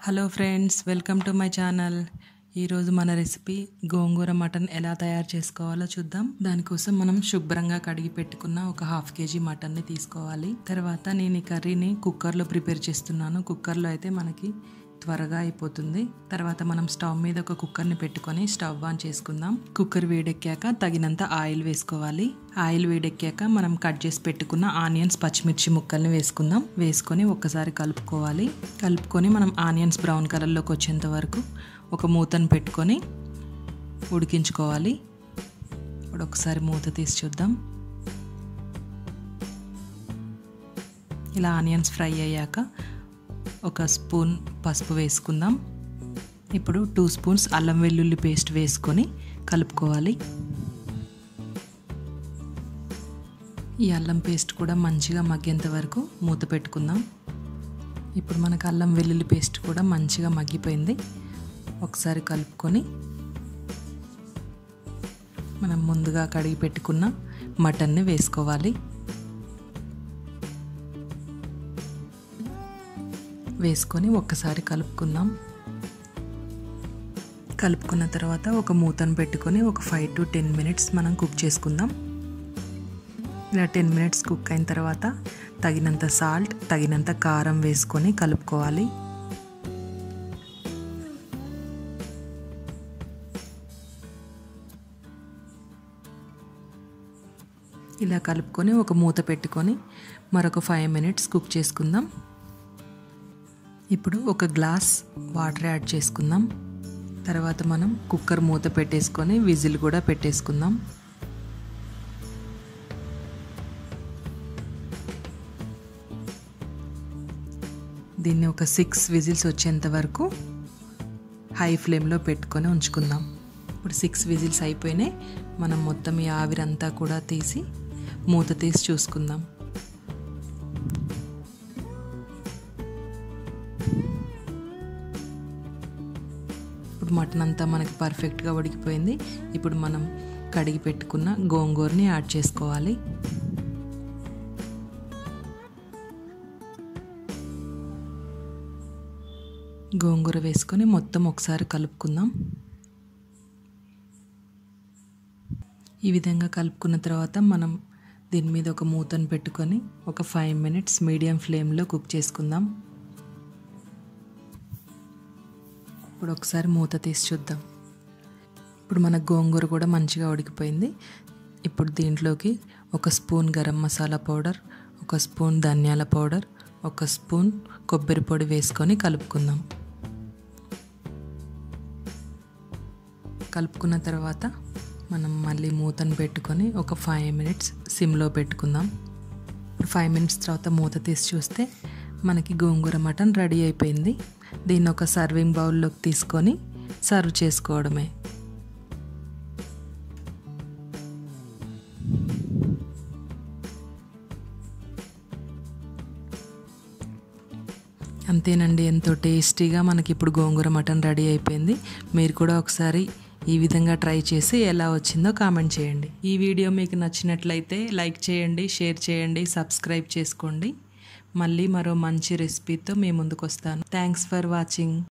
hello friends welcome to my channel ఈరోజు మన recipe గోంగూర mutton ఎలా తయారు చేసుకోవాలో చూద్దాం దానికోసం మనం శుభ్రంగా కడిగి పెట్టుకున్న ఒక హాఫ్ కేజీ మటన్ని తీసుకోవాలి తర్వాత నేను ఈ కర్రీని కుక్కర్లో ప్రిపేర్ చేస్తున్నాను కుక్కర్లో అయితే మనకి త్వరగా అయిపోతుంది తర్వాత మనం స్టవ్ మీద ఒక కుక్కర్ని పెట్టుకొని స్టవ్ ఆన్ చేసుకుందాం కుక్కర్ వేడెక్కాక తగినంత ఆయిల్ వేసుకోవాలి ఆయిల్ వేడెక్కాక మనం కట్ చేసి పెట్టుకున్న ఆనియన్స్ పచ్చిమిర్చి ముక్కల్ని వేసుకుందాం వేసుకొని ఒక్కసారి కలుపుకోవాలి కలుపుకొని మనం ఆనియన్స్ బ్రౌన్ కలర్లోకి వచ్చేంత వరకు ఒక మూతను పెట్టుకొని ఉడికించుకోవాలి ఇప్పుడు ఒకసారి మూత తీసి చూద్దాం ఇలా ఆనియన్స్ ఫ్రై అయ్యాక ఒక స్పూన్ పసుపు వేసుకుందాం ఇప్పుడు టూ స్పూన్స్ అల్లం వెల్లుల్లి పేస్ట్ వేసుకొని కలుపుకోవాలి ఈ అల్లం పేస్ట్ కూడా మంచిగా మగ్గేంత వరకు మూత పెట్టుకుందాం ఇప్పుడు మనకు అల్లం వెల్లుల్లి పేస్ట్ కూడా మంచిగా మగ్గిపోయింది ఒకసారి కలుపుకొని మనం ముందుగా కడిగి పెట్టుకున్న మటన్ని వేసుకోవాలి వేసుకొని ఒక్కసారి కలుపుకుందాం కలుపుకున్న తర్వాత ఒక మూతను పెట్టుకొని ఒక ఫైవ్ టు టెన్ మినిట్స్ మనం కుక్ చేసుకుందాం ఇలా టెన్ మినిట్స్ కుక్ అయిన తర్వాత తగినంత సాల్ట్ తగినంత కారం వేసుకొని కలుపుకోవాలి ఇలా కలుపుకొని ఒక మూత పెట్టుకొని మరొక ఫైవ్ మినిట్స్ కుక్ చేసుకుందాం ఇప్పుడు ఒక గ్లాస్ వాటర్ యాడ్ చేసుకుందాం తర్వాత మనం కుక్కర్ మూత పెట్టేసుకొని విజిల్ కూడా పెట్టేసుకుందాం దీన్ని ఒక సిక్స్ విజిల్స్ వచ్చేంత వరకు హై ఫ్లేమ్లో పెట్టుకొని ఉంచుకుందాం ఇప్పుడు సిక్స్ విజిల్స్ అయిపోయినాయి మనం మొత్తం ఈ ఆవిరంతా కూడా తీసి మూత తీసి చూసుకుందాం ఇప్పుడు మటన్ అంతా మనకి పర్ఫెక్ట్గా ఉడికిపోయింది ఇప్పుడు మనం కడిగి పెట్టుకున్న గోంగూరని యాడ్ చేసుకోవాలి గోంగూర వేసుకొని మొత్తం ఒకసారి కలుపుకుందాం ఈ విధంగా కలుపుకున్న తర్వాత మనం దీని మీద ఒక మూతను పెట్టుకొని ఒక ఫైవ్ మినిట్స్ మీడియం ఫ్లేమ్లో కుక్ చేసుకుందాం ఇప్పుడు ఒకసారి మూత తీసి చూద్దాం ఇప్పుడు మన గోంగూర కూడా మంచిగా ఉడికిపోయింది ఇప్పుడు దీంట్లోకి ఒక స్పూన్ గరం మసాలా పౌడర్ ఒక స్పూన్ ధనియాల పౌడర్ ఒక స్పూన్ కొబ్బరి పొడి వేసుకొని కలుపుకుందాం కలుపుకున్న తర్వాత మనం మళ్ళీ మూతను పెట్టుకొని ఒక ఫైవ్ మినిట్స్ సిమ్లో పెట్టుకుందాం ఇప్పుడు ఫైవ్ మినిట్స్ తర్వాత మూత తీసి చూస్తే మనకి గోంగూర మటన్ రెడీ అయిపోయింది దీన్ని ఒక సర్వింగ్ బౌల్లోకి తీసుకొని సర్వ్ చేసుకోవడమే అంతేనండి ఎంతో టేస్టీగా మనకి ఇప్పుడు గోంగూర మటన్ రెడీ అయిపోయింది మీరు కూడా ఒకసారి ఈ విధంగా ట్రై చేసి ఎలా వచ్చిందో కామెంట్ చేయండి ఈ వీడియో మీకు నచ్చినట్లయితే లైక్ చేయండి షేర్ చేయండి సబ్స్క్రైబ్ చేసుకోండి మళ్ళీ మరో మంచి రెసిపీతో మీ ముందుకు వస్తాను థ్యాంక్స్ ఫర్ వాచింగ్